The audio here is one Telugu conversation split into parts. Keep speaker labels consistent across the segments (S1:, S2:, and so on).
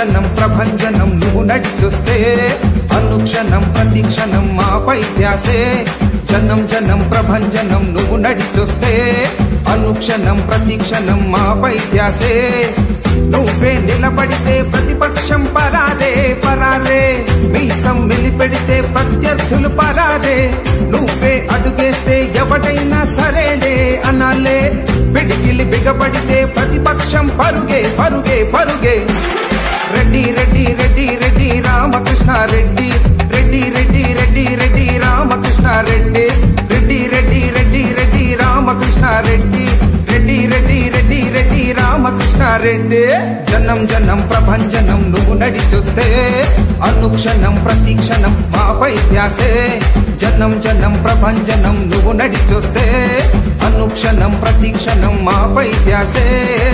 S1: అనుక్షణం ప్రభంజనం నువ్వు నడిచొస్తే అనుక్షణం ప్రతిక్షణం మాపై ధ్యాసే జనం జనం ప్రభంజనం నువ్వు నడిచొస్తే అనుక్షణం ప్రతిక్షణం మాపై ధ్యాసే నువ్వే నిలబడితే ప్రతిపక్షం పరాదే పరారే మీసం వెలిపెడితే ప్రత్యర్థులు పరాదే నువ్వే అడుగేస్తే ఎవడైనా సరేలే అనాలే పిడికిలి బిగబడితే ప్రతిపక్షం పరుగే పరుగే పరుగే రెడ్డి రెడ్డి రెడ్డి రెడ్డి రామకృష్ణ రెడ్డి రెడ్డి రెడ్డి రెడ్డి రెడ్డి రామకృష్ణ రెడ్డి రెడ్డి రెడ్డి రెడ్డి రెడ్డి రామకృష్ణ రెడ్డి రెడ్డి రెడ్డి రెడ్డి రెడ్డి రామకృష్ణ రెడ్డి జనం జనం ప్రభంజనం నువ్వు నడిచొస్తే అనుక్షణం ప్రతిక్షణం మాపై ధ్యాసే జనం జనం ప్రభంజనం నువ్వు నడిచొస్తే అనుక్షణం ప్రతిక్షణం మాపై ధ్యాసే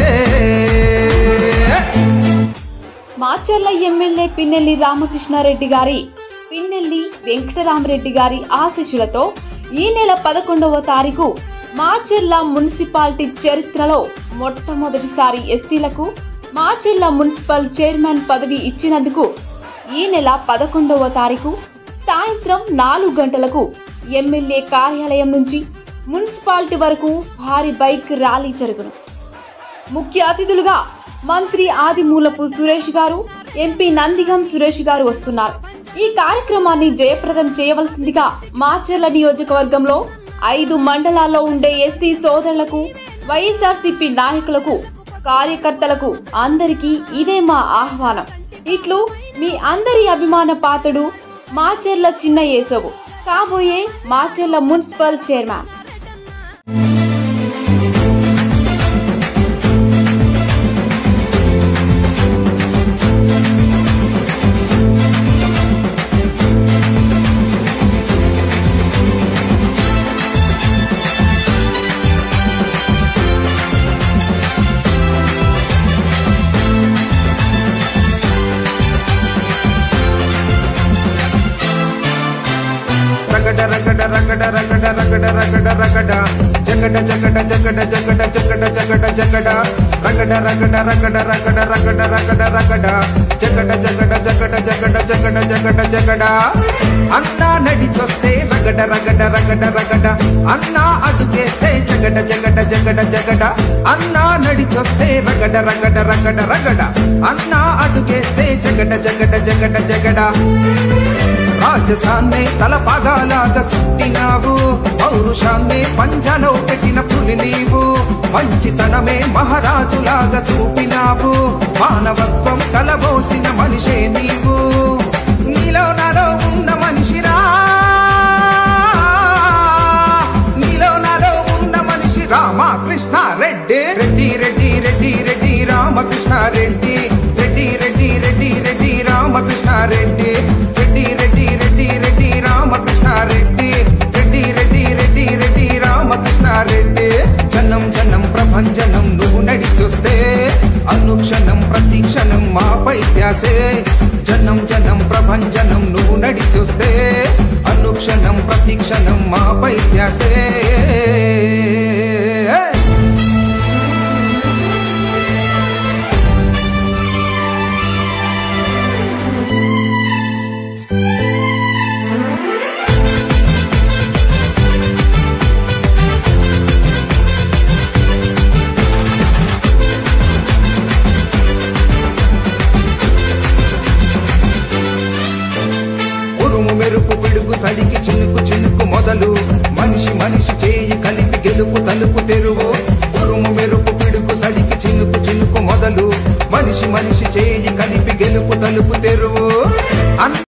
S2: మాచర్ల ఎమ్మెల్యే పిన్నెల్లి రామకృష్ణారెడ్డి గారి పిన్నెల్లి వెంకటరామరెడ్డి గారి ఆశీస్సులతో ఈ నెల పదకొండవ తారీఖు మాచర్ల మున్సిపాలిటీ చరిత్రలో మొట్టమొదటిసారి ఎస్సీలకు మాచర్ల మున్సిపల్ చైర్మన్ పదవి ఇచ్చినందుకు ఈ నెల పదకొండవ తారీఖు సాయంత్రం నాలుగు గంటలకు ఎమ్మెల్యే కార్యాలయం నుంచి మున్సిపాలిటీ వరకు భారీ బైక్ ర్యాలీ జరుగును ముఖ్య అతిథులుగా మంత్రి ఆదిమూలపు సురేష్ గారు ఎంపీ నందిగం సురేష్ గారు వస్తున్నారు ఈ కార్యక్రమాన్ని జయప్రదం చేయవలసిందిగా మాచర్ల నియోజకవర్గంలో ఐదు మండలాల్లో ఉండే ఎస్సీ సోదరులకు వైఎస్ఆర్సీపీ నాయకులకు కార్యకర్తలకు అందరికీ ఇదే మా ఆహ్వానం ఇట్లు మీ అందరి అభిమాన పాత్రుడు మాచర్ల చిన్న యేసోబు కాబోయే మాచర్ల మున్సిపల్ చైర్మన్
S1: రగడ రగడ రగడ రగడ రగడ రగడ రగడ జగడ జగడ జగడ జగడ జగడ జగడ జగడ రగడ రగడ రగడ రగడ రగడ రగడ రగడ జగడ జగడ జగడ జగడ జగడ జగడ జగడ అన్నా నడిచొస్తే రగడ రగడ రగడ రగడ అన్నా అడుగేస్తే జగడ జగడ జగడ జగడ అన్నా నడిచొస్తే రగడ రగడ రగడ రగడ అన్నా అడుగేస్తే జగడ జగడ జగడ జగడ రాజసాన్నే తల పగాలాగా చుట్టినావు పౌరుషాన్నే పంజలో పెట్టిన పులి నీవు మంచితనమే మహారాజులాగా చూపినావు మానవత్వం కలబోసిన మనిషే నీవు నీలో నాలో ఉన్న మనిషిరా నీలో నాలో ఉన్న మనిషి రామకృష్ణ రెడ్డి రెడ్డి రెడ్డి రెడ్డి రెడ్డి రామకృష్ణ రెడ్డి రెడ్డి రెడ్డి రెడ్డి రెడ్డి రామకృష్ణ రెడ్డి రెడ్డి రెడ్డి రెడ్డి రెడ్డి రామకృష్ణ రెడ్డి రెడ్డి రెడ్డి రెడ్డి రెడ్డి రామకృష్ణ రెడ్డి జనం జనం ప్రభంజనం నువ్వు నడిచొస్తే అనుక్షణం ప్రతిక్షణం మాపై ధ్యాసే జనం జనం ప్రభంజనం నువ్వు నడిచొస్తే అనుక్షణం ప్రతిక్షణం మాపై ధ్యాసే ఉరుము మెరుపు పిడుగు సడికి చినుకు చినుకు మొదలు మనిషి మనిషి చేయి కలిపి గెలుపు తలుపు తెరువు ఉరుము మెరుపు పిడుగు సడికి చినుకు చినుకు మొదలు మనిషి మనిషి చేయి కలిపి గెలుపు తలుపు తెరువు అన్న